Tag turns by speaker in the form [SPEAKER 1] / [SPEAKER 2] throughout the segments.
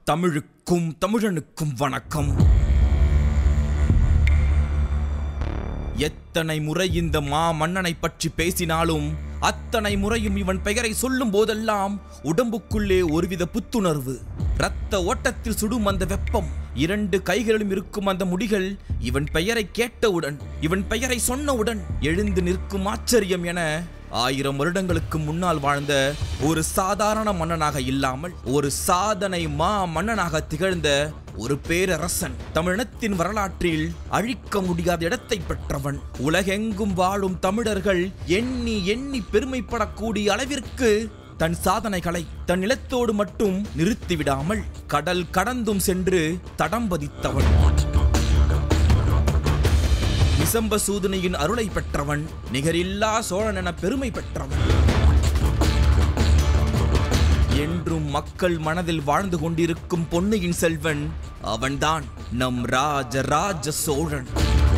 [SPEAKER 1] தமிழுக்கும் தமிழனுக்கும் வணக்கம் எத்தனை முறை இந்த மா மன்னனை பற்றி பேசினாலும் அத்தனை முறையும் இவன் பெயரை சொல்லும் போதெல்லாம் உடம்புக்குள்ளே ஒருவித புத்துணர்வு இரத்த ஓட்டத்தில் சுடும் அந்த வெப்பம் இரண்டு கைகளிலும் இருக்கும் அந்த முடிகள் இவன் பெயரை கேட்டவுடன் இவன் பெயரை சொன்னவுடன் எழுந்து நிற்கும் ஆச்சரியம் என ஆயிரம் வருடங்களுக்கு முன்னால் வாழ்ந்த ஒரு சாதாரண மன்னனாக இல்லாமல் ஒரு சாதனை மா மன்னனாக திகழ்ந்த ஒரு பேரரசன் தமிழினத்தின் வரலாற்றில் அழிக்க முடியாத இடத்தை பெற்றவன் உலகெங்கும் வாழும் தமிழர்கள் எண்ணி எண்ணி பெருமைப்படக்கூடிய அளவிற்கு தன் சாதனைகளை தன் நிலத்தோடு மட்டும் நிறுத்திவிடாமல் கடல் கடந்தும் சென்று தடம் பதித்தவன் நிசம்ப சூதனையின் அருளை பெற்றவன் நிகரில்லா சோழன் என பெருமை பெற்றவன் என்றும் மக்கள் மனதில் வாழ்ந்து கொண்டிருக்கும் பொன்னியின் செல்வன் அவன்தான் நம் ராஜ ராஜ சோழன்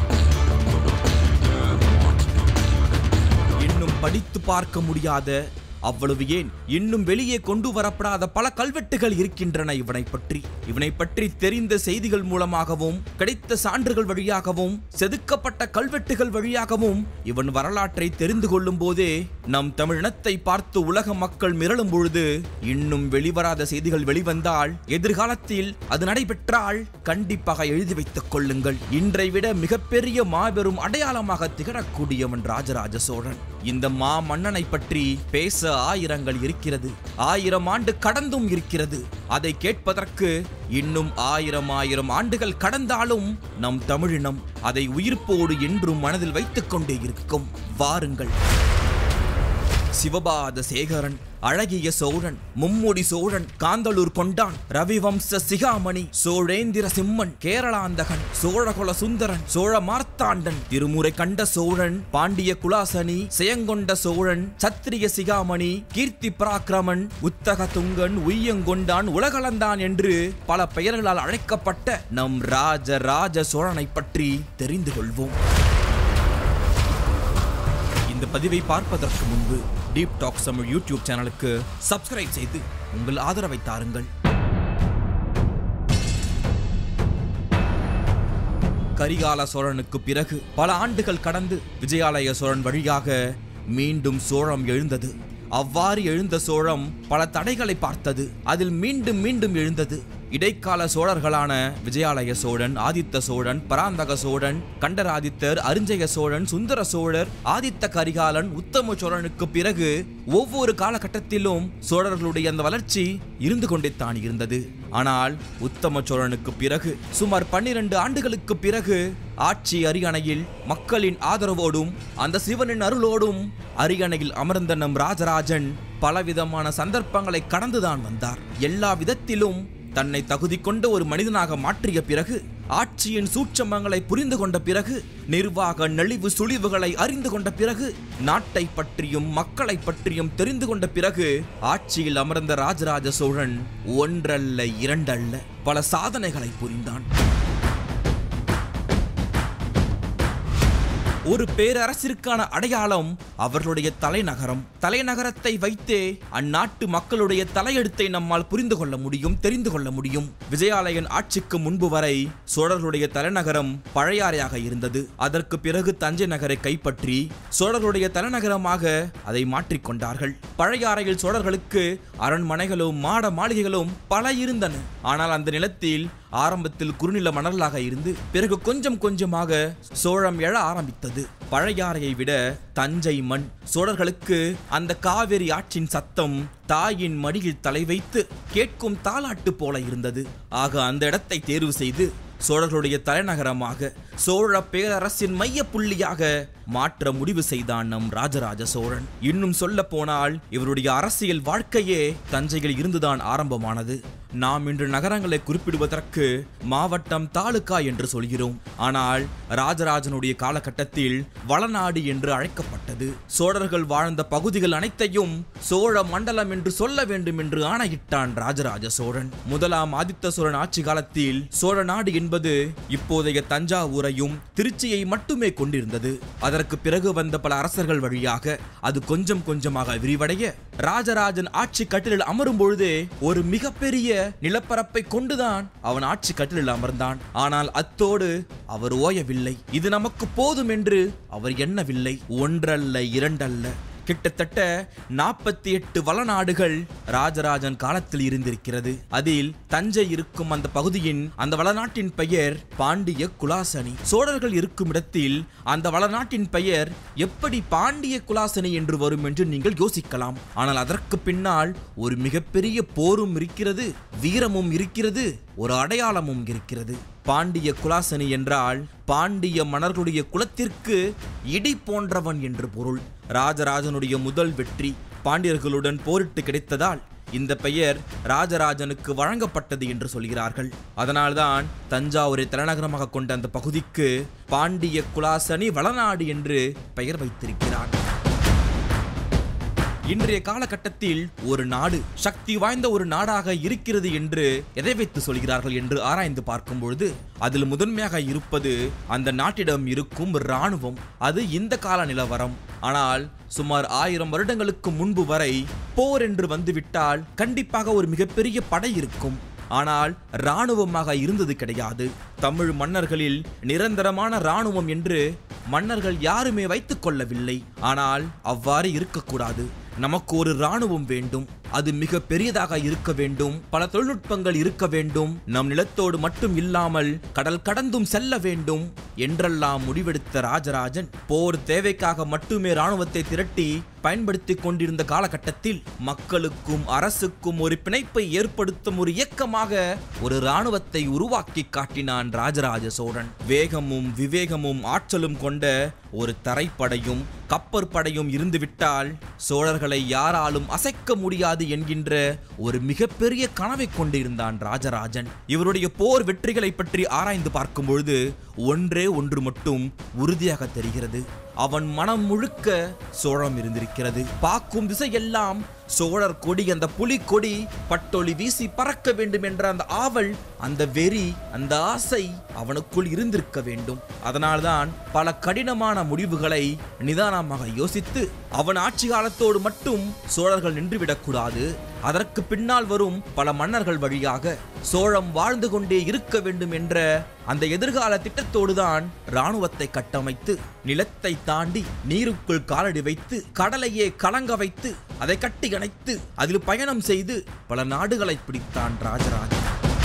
[SPEAKER 1] இன்னும் படித்து பார்க்க முடியாத அவ்வளவு ஏன் இன்னும் வெளியே கொண்டு வரப்படாத பல கல்வெட்டுகள் இருக்கின்றன இவனை பற்றி இவனை பற்றி தெரிந்த செய்திகள் மூலமாகவும் கிடைத்த சான்றுகள் வழியாகவும் செதுக்கப்பட்ட கல்வெட்டுகள் வழியாகவும் இவன் வரலாற்றை தெரிந்து கொள்ளும் போதே நம் தமிழினத்தை பார்த்து உலக மக்கள் மிரளும் பொழுது இன்னும் வெளிவராத செய்திகள் வெளிவந்தால் எதிர்காலத்தில் அது நடைபெற்றால் கண்டிப்பாக எழுதி வைத்துக் கொள்ளுங்கள் இன்றை விட மிகப்பெரிய மாபெரும் அடையாளமாக திகழக்கூடியவன் ராஜராஜ சோழன் இந்த மா மன்னனை பற்றி பேச ஆயிரங்கள் இருக்கிறது ஆயிரம் ஆண்டு கடந்தும் இருக்கிறது அதை கேட்பதற்கு இன்னும் ஆயிரம் ஆயிரம் ஆண்டுகள் கடந்தாலும் நம் தமிழினம் அதை உயிர்ப்போடு என்றும் மனதில் வைத்துக் கொண்டே இருக்கும் வாருங்கள் சிவபாத சேகரன் அழகிய சோழன் மும்முடி சோழன் காந்தளூர் கொண்டான் ரவிவம்ச சிகாமணி சோழேந்திர சிம்மன் கேரளாந்தகன் சோழகுல சுந்தரன் சோழ மார்த்தாண்டன் திருமுறை கண்ட சோழன் பாண்டிய குலாசனி செயங்கொண்ட சோழன் சத்திரிய சிகாமணி கீர்த்தி பராக்கிரமன் உத்தக துங்கன் உய்யங்கொண்டான் உலகளந்தான் என்று பல பெயர்களால் அழைக்கப்பட்ட நம் ராஜ ராஜ சோழனை பற்றி தெரிந்து கொள்வோம் இந்த பதிவை பார்ப்பதற்கு முன்பு டீப் டாக் தமிழ் யூடியூப் சேனலுக்கு சப்ஸ்கிரைப் செய்து உங்கள் ஆதரவை தாருங்கள் கரிகால சோழனுக்கு பிறகு பல ஆண்டுகள் கடந்து விஜயாலய சோழன் வழியாக மீண்டும் சோழம் எழுந்தது அவ்வாறு எழுந்த சோழம் பல தடைகளை பார்த்தது அதில் மீண்டும் மீண்டும் எழுந்தது இடைக்கால சோழர்களான விஜயாலய சோழன் ஆதித்த சோழன் பராந்தக சோழன் கண்டராதித்தர் அரிஞ்சய சோழன் சுந்தர சோழர் ஆதித்த கரிகாலன் உத்தம சோழனுக்கு பிறகு ஒவ்வொரு காலகட்டத்திலும் சோழர்களுடைய அந்த வளர்ச்சி இருந்து கொண்டே தான் இருந்தது ஆனால் உத்தம சோழனுக்கு பிறகு சுமார் பன்னிரண்டு ஆண்டுகளுக்கு பிறகு ஆட்சி அரியணையில் மக்களின் ஆதரவோடும் அந்த சிவனின் அருளோடும் அரியணையில் அமர்ந்த நம் ராஜராஜன் பலவிதமான சந்தர்ப்பங்களை கடந்துதான் வந்தார் எல்லா விதத்திலும் தன்னை தகுதி கொண்ட ஒரு மனிதனாக மாற்றிய பிறகு ஆட்சியின் சூட்சமங்களை புரிந்து கொண்ட பிறகு நிர்வாக நெளிவு சுழிவுகளை அறிந்து கொண்ட பிறகு நாட்டை பற்றியும் மக்களை பற்றியும் தெரிந்து கொண்ட பிறகு ஆட்சியில் அமர்ந்த ராஜராஜ சோழன் ஒன்றல்ல இரண்டல்ல பல சாதனைகளை புரிந்தான் ஒரு பேரரசிற்கான அடையாளம் அவர்களுடைய தலைநகரம் தலைநகரத்தை வைத்தே அந்நாட்டு மக்களுடைய தலையெழுத்தை நம்மால் புரிந்து கொள்ள முடியும் தெரிந்து கொள்ள முடியும் விஜயாலயன் ஆட்சிக்கு முன்பு வரை சோழர்களுடைய தலைநகரம் பழையாறையாக இருந்தது அதற்கு பிறகு தஞ்சை நகரை கைப்பற்றி சோழர்களுடைய தலைநகரமாக அதை மாற்றிக்கொண்டார்கள் பழையாறையில் சோழர்களுக்கு அரண்மனைகளும் மாட மாளிகைகளும் பல இருந்தன ஆனால் அந்த நிலத்தில் ஆரம்பத்தில் குறுநில மணலாக இருந்து பிறகு கொஞ்சம் கொஞ்சமாக சோழம் எழ ஆரம்பித்தது பழையாறையை விட தஞ்சை மண் சோழர்களுக்கு அந்த காவிரி ஆற்றின் சத்தம் தாயின் மடியில் தலை வைத்து கேட்கும் தாலாட்டு போல இருந்தது ஆக அந்த இடத்தை தேர்வு செய்து சோழர்களுடைய தலைநகரமாக சோழ பேரரசின் மைய புள்ளியாக மாற்ற முடிவு செய்தான் நம் ராஜராஜ சோழன் இன்னும் சொல்ல போனால் இவருடைய அரசியல் வாழ்க்கையே தஞ்சையில் இருந்துதான் ஆரம்பமானது நாம் இன்று நகரங்களை குறிப்பிடுவதற்கு மாவட்டம் தாலுகா என்று சொல்கிறோம் ஆனால் ராஜராஜனுடைய காலகட்டத்தில் வளநாடு என்று அழைக்கப்பட்டது சோழர்கள் வாழ்ந்த பகுதிகள் அனைத்தையும் சோழ மண்டலம் என்று சொல்ல வேண்டும் என்று ஆணையிட்டான் ராஜராஜ சோழன் முதலாம் ஆதித்த சோழன் ஆட்சி காலத்தில் சோழ நாடு என்பது இப்போதைய தஞ்சாவூரை திருவாரூரையும் திருச்சியை மட்டுமே கொண்டிருந்தது அதற்கு பிறகு வந்த பல அரசர்கள் வழியாக அது கொஞ்சம் கொஞ்சமாக விரிவடைய ராஜராஜன் ஆட்சி கட்டிலில் அமரும் பொழுதே ஒரு மிகப்பெரிய நிலப்பரப்பை கொண்டுதான் அவன் ஆட்சி கட்டிலில் அமர்ந்தான் ஆனால் அத்தோடு அவர் ஓயவில்லை இது நமக்கு போதும் என்று அவர் எண்ணவில்லை ஒன்றல்ல இரண்டல்ல கிட்டத்தட்ட நாற்பத்தி எட்டு வளநாடுகள் ராஜராஜன் காலத்தில் இருந்திருக்கிறது அதில் தஞ்சை இருக்கும் அந்த பகுதியின் அந்த வளநாட்டின் பெயர் பாண்டிய குலாசனி சோழர்கள் இருக்கும் இடத்தில் அந்த வளநாட்டின் பெயர் எப்படி பாண்டிய குலாசனி என்று வரும் என்று நீங்கள் யோசிக்கலாம் ஆனால் அதற்கு பின்னால் ஒரு மிகப்பெரிய போரும் இருக்கிறது வீரமும் இருக்கிறது ஒரு அடையாளமும் இருக்கிறது பாண்டிய குலாசனி என்றால் பாண்டிய மன்னர்களுடைய குலத்திற்கு இடி போன்றவன் என்று பொருள் ராஜராஜனுடைய முதல் வெற்றி பாண்டியர்களுடன் போரிட்டு கிடைத்ததால் இந்த பெயர் ராஜராஜனுக்கு வழங்கப்பட்டது என்று சொல்கிறார்கள் அதனால்தான் தஞ்சாவூரை தலைநகரமாக கொண்ட அந்த பகுதிக்கு பாண்டிய குலாசனி வளநாடு என்று பெயர் வைத்திருக்கிறார் இன்றைய காலகட்டத்தில் ஒரு நாடு சக்தி வாய்ந்த ஒரு நாடாக இருக்கிறது என்று எதை வைத்து சொல்கிறார்கள் என்று ஆராய்ந்து பார்க்கும் பொழுது அதில் முதன்மையாக இருப்பது அந்த நாட்டிடம் இருக்கும் இராணுவம் அது இந்த கால நிலவரம் ஆனால் சுமார் ஆயிரம் வருடங்களுக்கு முன்பு வரை போர் என்று வந்துவிட்டால் கண்டிப்பாக ஒரு மிகப்பெரிய படை இருக்கும் ஆனால் இராணுவமாக இருந்தது கிடையாது தமிழ் மன்னர்களில் நிரந்தரமான இராணுவம் என்று மன்னர்கள் யாருமே வைத்துக் கொள்ளவில்லை ஆனால் அவ்வாறு இருக்கக்கூடாது நமக்கு ஒரு இராணுவம் வேண்டும் அது மிக பெரியதாக இருக்க வேண்டும் பல தொழில்நுட்பங்கள் இருக்க வேண்டும் நம் நிலத்தோடு மட்டும் இல்லாமல் கடல் கடந்தும் செல்ல வேண்டும் என்றெல்லாம் முடிவெடுத்த ராஜராஜன் போர் தேவைக்காக மட்டுமே இராணுவத்தை திரட்டி பயன்படுத்திக் கொண்டிருந்த காலகட்டத்தில் மக்களுக்கும் அரசுக்கும் ஒரு பிணைப்பை ஏற்படுத்தும் ஒரு இயக்கமாக ஒரு இராணுவத்தை உருவாக்கி காட்டினான் ராஜராஜ சோழன் வேகமும் விவேகமும் ஆற்றலும் கொண்ட ஒரு தரைப்படையும் கப்பற்படையும் இருந்துவிட்டால் சோழர்களை யாராலும் அசைக்க முடியாது என்கின்ற ஒரு மிகப்பெரிய கனவை கொண்டிருந்தான் ராஜராஜன் இவருடைய போர் வெற்றிகளை பற்றி ஆராய்ந்து பார்க்கும் பொழுது ஒன்றே ஒன்று மட்டும் உறுதியாக தெரிகிறது அவன் மனம் முழுக்க சோழம் இருந்திருக்கிறது பார்க்கும் திசையெல்லாம் சோழர் கொடி அந்த புலி கொடி பட்டொளி வீசி பறக்க வேண்டும் என்ற அந்த ஆவல் அந்த வெறி அந்த ஆசை அவனுக்குள் இருந்திருக்க வேண்டும் அதனால்தான் பல கடினமான முடிவுகளை நிதானமாக யோசித்து அவன் ஆட்சி காலத்தோடு மட்டும் சோழர்கள் நின்றுவிடக்கூடாது அதற்கு பின்னால் வரும் பல மன்னர்கள் வழியாக சோழம் வாழ்ந்து கொண்டே இருக்க வேண்டும் என்ற அந்த எதிர்கால திட்டத்தோடுதான் இராணுவத்தை கட்டமைத்து நிலத்தை தாண்டி நீருக்குள் காலடி வைத்து கடலையே கலங்க வைத்து அதை கட்டி அணைத்து அதில் பயணம் செய்து பல நாடுகளை பிடித்தான் ராஜராஜன்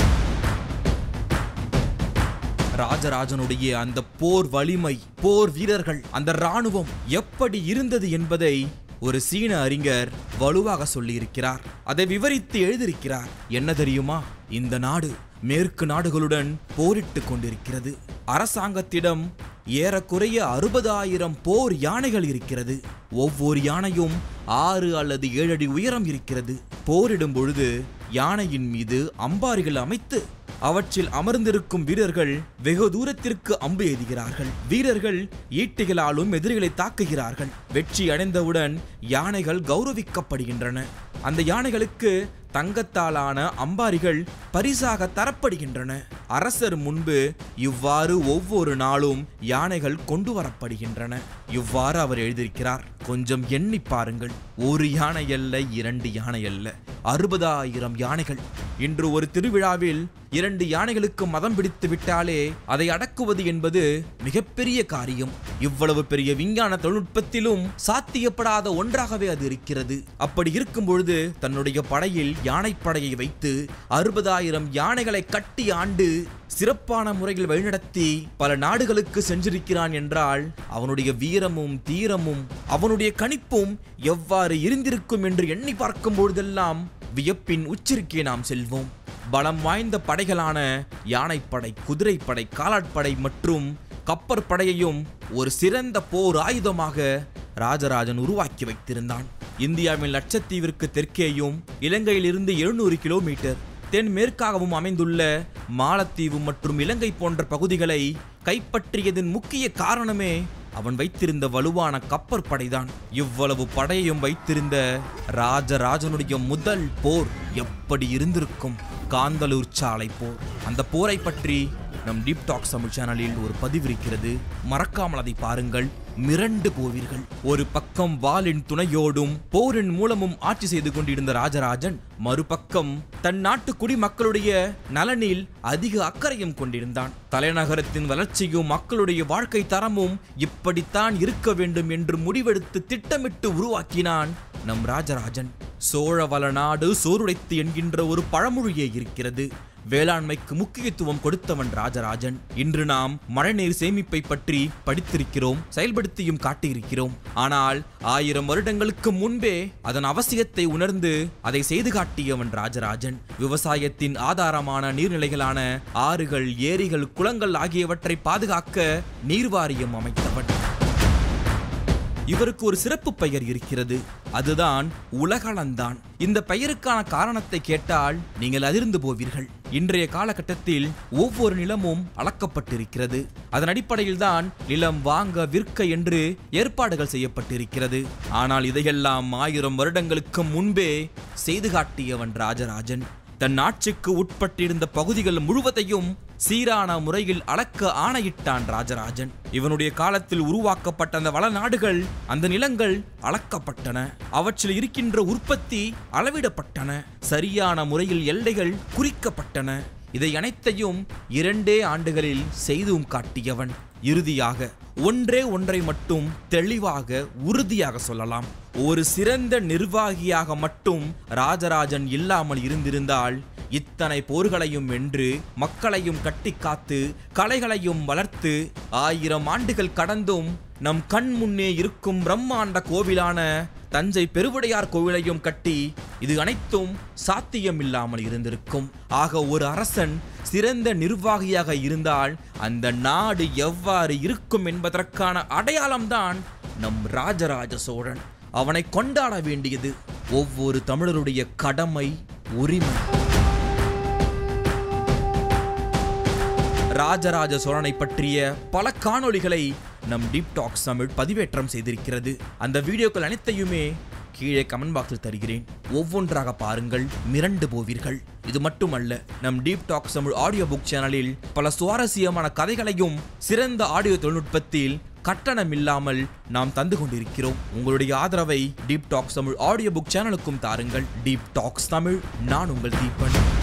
[SPEAKER 1] ராஜராஜனுடைய அந்த போர் வலிமை போர் வீரர்கள் அந்த ராணுவம் எப்படி இருந்தது என்பதை ஒரு சீன அறிஞர் வலுவாக சொல்லியிருக்கிறார் அதை விவரித்து எழுதியிருக்கிறார் என்ன தெரியுமா இந்த நாடு மேற்கு நாடுகளுடன் போரிட்டு கொண்டிருக்கிறது அரசாங்கத்திடம் ஏறக்குறைய அறுபதாயிரம் போர் யானைகள் இருக்கிறது ஒவ்வொரு யானையும் ஆறு அல்லது ஏழு அடி உயரம் இருக்கிறது போரிடும் பொழுது யானையின் மீது அம்பாரிகள் அமைத்து அவற்றில் அமர்ந்திருக்கும் வீரர்கள் வெகு தூரத்திற்கு அம்பு எய்துகிறார்கள் வீரர்கள் ஈட்டிகளாலும் எதிரிகளை தாக்குகிறார்கள் வெற்றி அடைந்தவுடன் யானைகள் கௌரவிக்கப்படுகின்றன அந்த யானைகளுக்கு தங்கத்தாலான அம்பாரிகள் பரிசாக தரப்படுகின்றன அரசர் முன்பு இவ்வாறு ஒவ்வொரு நாளும் யானைகள் கொண்டு வரப்படுகின்றன இவ்வாறு அவர் எழுதியிருக்கிறார் கொஞ்சம் எண்ணி பாருங்கள் ஒரு யானை அல்ல இரண்டு யானை அல்ல அறுபதாயிரம் யானைகள் இன்று ஒரு திருவிழாவில் இரண்டு யானைகளுக்கு மதம் பிடித்து விட்டாலே அதை அடக்குவது என்பது மிகப்பெரிய காரியம் இவ்வளவு பெரிய விஞ்ஞான தொழில்நுட்பத்திலும் சாத்தியப்படாத ஒன்றாகவே அது இருக்கிறது அப்படி இருக்கும் பொழுது தன்னுடைய படையில் யானைப்படையை வைத்து அறுபதாயிரம் யானைகளை கட்டி ஆண்டு சிறப்பான முறையில் வழிநடத்தி பல நாடுகளுக்கு சென்றிருக்கிறான் என்றால் அவனுடைய வீரமும் தீரமும் அவனுடைய கணிப்பும் எவ்வாறு இருந்திருக்கும் என்று எண்ணி பார்க்கும் பொழுதெல்லாம் வியப்பின் உச்சிருக்கே நாம் செல்வோம் பலம் வாய்ந்த படைகளான யானைப்படை குதிரைப்படை காலாட்படை மற்றும் கப்பற்படையையும் ஒரு சிறந்த போர் ஆயுதமாக ராஜராஜன் உருவாக்கி வைத்திருந்தான் இந்தியாவின் லட்சத்தீவிற்கு தெற்கேயும் இலங்கையிலிருந்து எழுநூறு கிலோமீட்டர் தென்மேற்காகவும் அமைந்துள்ள மாலத்தீவு மற்றும் இலங்கை போன்ற பகுதிகளை கைப்பற்றியதன் முக்கிய காரணமே அவன் வைத்திருந்த வலுவான கப்பற்படைதான் இவ்வளவு படையையும் வைத்திருந்த ராஜராஜனுடைய முதல் போர் எப்படி இருந்திருக்கும் காந்தலூர் சாலை போர் அந்த போரை பற்றி நம் டீப் டாக் தமிழ் சேனலில் ஒரு பதிவு இருக்கிறது மறக்காமல் அதை பாருங்கள் மிரண்டு போவீர்கள் ஒரு பக்கம் வாளின் துணையோடும் போரின் மூலமும் ஆட்சி செய்து கொண்டிருந்த ராஜராஜன் மறுபக்கம் தன் நாட்டு குடிமக்களுடைய நலனில் அதிக அக்கறையும் கொண்டிருந்தான் தலைநகரத்தின் வளர்ச்சியும் மக்களுடைய வாழ்க்கை தரமும் இப்படித்தான் இருக்க வேண்டும் என்று முடிவெடுத்து திட்டமிட்டு உருவாக்கினான் நம் ராஜராஜன் சோழவள நாடு சோறுடைத்து என்கின்ற ஒரு பழமொழியே இருக்கிறது வேளாண்மைக்கு முக்கியத்துவம் கொடுத்தவன் ராஜராஜன் இன்று நாம் மழைநீர் சேமிப்பை பற்றி படித்திருக்கிறோம் செயல்படுத்தியும் காட்டியிருக்கிறோம் ஆனால் ஆயிரம் வருடங்களுக்கு முன்பே அதன் அவசியத்தை உணர்ந்து அதை செய்து காட்டியவன் ராஜராஜன் விவசாயத்தின் ஆதாரமான நீர்நிலைகளான ஆறுகள் ஏரிகள் குளங்கள் ஆகியவற்றை பாதுகாக்க நீர்வாரியம் அமைத்தவன் இவருக்கு ஒரு சிறப்பு பெயர் இருக்கிறது அதுதான் உலகளந்தான் இந்த பெயருக்கான காரணத்தை கேட்டால் நீங்கள் அதிர்ந்து போவீர்கள் இன்றைய காலகட்டத்தில் ஒவ்வொரு நிலமும் அளக்கப்பட்டிருக்கிறது அதன் அடிப்படையில் தான் நிலம் வாங்க விற்க என்று ஏற்பாடுகள் செய்யப்பட்டிருக்கிறது ஆனால் இதையெல்லாம் ஆயிரம் வருடங்களுக்கு முன்பே செய்து காட்டியவன் ராஜராஜன் தன் ஆட்சிக்கு உட்பட்டிருந்த பகுதிகள் முழுவதையும் சீரான முறையில் அளக்க ஆணையிட்டான் ராஜராஜன் இவனுடைய காலத்தில் உருவாக்கப்பட்ட அந்த வளநாடுகள் அந்த நிலங்கள் அளக்கப்பட்டன அவற்றில் இருக்கின்ற உற்பத்தி அளவிடப்பட்டன சரியான முறையில் எல்லைகள் குறிக்கப்பட்டன இதை அனைத்தையும் இரண்டே ஆண்டுகளில் செய்தும் காட்டியவன் இறுதியாக ஒன்றே ஒன்றை மட்டும் தெளிவாக உறுதியாக சொல்லலாம் ஒரு சிறந்த நிர்வாகியாக மட்டும் ராஜராஜன் இல்லாமல் இருந்திருந்தால் இத்தனை போர்களையும் வென்று மக்களையும் கட்டி காத்து கலைகளையும் வளர்த்து ஆயிரம் ஆண்டுகள் கடந்தும் நம் கண் முன்னே இருக்கும் பிரம்மாண்ட கோவிலான தஞ்சை பெருவுடையார் கோவிலையும் கட்டி இது அனைத்தும் சாத்தியமில்லாமல் இருந்திருக்கும் ஆக ஒரு அரசன் சிறந்த நிர்வாகியாக இருந்தால் அந்த நாடு எவ்வாறு இருக்கும் என்பதற்கான அடையாளம்தான் நம் ராஜராஜ சோழன் அவனை கொண்டாட வேண்டியது ஒவ்வொரு தமிழருடைய கடமை உரிமை ராஜராஜ சோழனை பற்றிய பல காணொளிகளை நம் டீப் டாக்ஸ் தமிழ் பதிவேற்றம் செய்திருக்கிறது அந்த வீடியோக்கள் அனைத்தையுமே கீழே கமெண்ட் பாக்ஸில் தருகிறேன் ஒவ்வொன்றாக பாருங்கள் மிரண்டு போவீர்கள் இது மட்டுமல்ல நம் Deep Talks Tamil audio book சேனலில் பல சுவாரஸ்யமான கதைகளையும் சிறந்த ஆடியோ தொழில்நுட்பத்தில் கட்டணம் இல்லாமல் நாம் தந்து கொண்டிருக்கிறோம் உங்களுடைய ஆதரவை Deep Talks Tamil audio book சேனலுக்கும் தாருங்கள் டீப் டாக்ஸ் தமிழ் நான் உங்கள் தீபன்